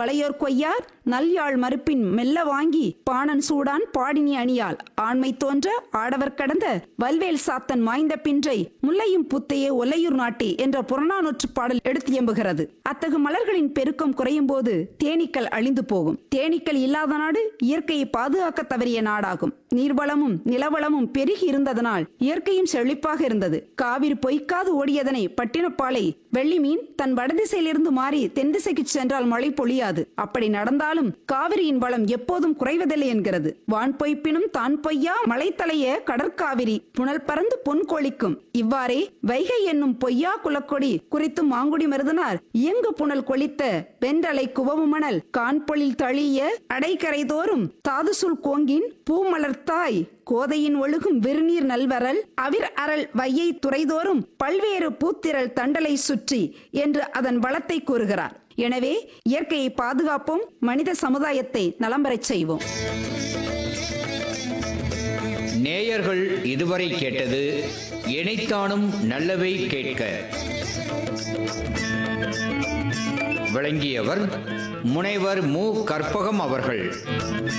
பழையோர் கொய்யார் நல்யாழ் மறுப்பின் மெல்ல வாங்கி பாணன் சூடான் பாடினி அணியால் ஆண்மை தோன்ற ஆடவர் கடந்த வல்வேல் சாத்தன் மாய்ந்த பின்றை முல்லையும் புத்தையே ஒல்லையூர் நாட்டி என்ற புறநானூற்று பாடல் எடுத்து எம்புகிறது அத்தகு மலர்களின் பெருக்கம் குறையும் போது தேனீக்கள் அழிந்து போகும் தேனீக்கள் இல்லாத நாடு இயற்கையை பாதுகாக்க தவறிய நாடாகும் நீர்வளமும் நிலவளமும் பெருகி இருந்ததனால் இயற்கையும் செழிப்பாக இருந்தது காவிரி பொய்க்காது ஓடியதனை பட்டினப்பாலை வெள்ளி மீன் தன் வடதிசையிலிருந்து மாறி தென் திசைக்கு சென்றால் மழை பொழியாது அப்படி நடந்தாலும் காவிரியின் வளம் எப்போதும் குறைவதில்லை என்கிறது வான் பொய்ப்பினும் தான் பொய்யா மலை தலைய கடற்காவிரி புனல் பறந்து பொன் கொழிக்கும் இவ்வாறே வைகை என்னும் பொய்யா குலக்கொடி குறித்து மாங்குடி மருதனார் இயங்கு புனல் கொளித்த வென்றலை குவவு மணல் கான்பொழில் தழிய அடைக்கரை தோறும் தாதுசுல் கோங்கின் பூமலர்த்தாய் கோதையின் ஒழுகும் விருநீர் நல்வரல் அவிர் அரல் வையை துறைதோறும் பல்வேறு பூத்திரள் தண்டலை சுற்றி என்று அதன் வளத்தை கூறுகிறார் எனவே இயற்கையை பாதுகாப்போம் மனித சமுதாயத்தை நலம்பெறச் செய்வோம் நேயர்கள் இதுவரை கேட்டது இணைத்தானும் நல்லவை கேட்க விளங்கியவர் முனைவர் மு கற்பகம் அவர்கள்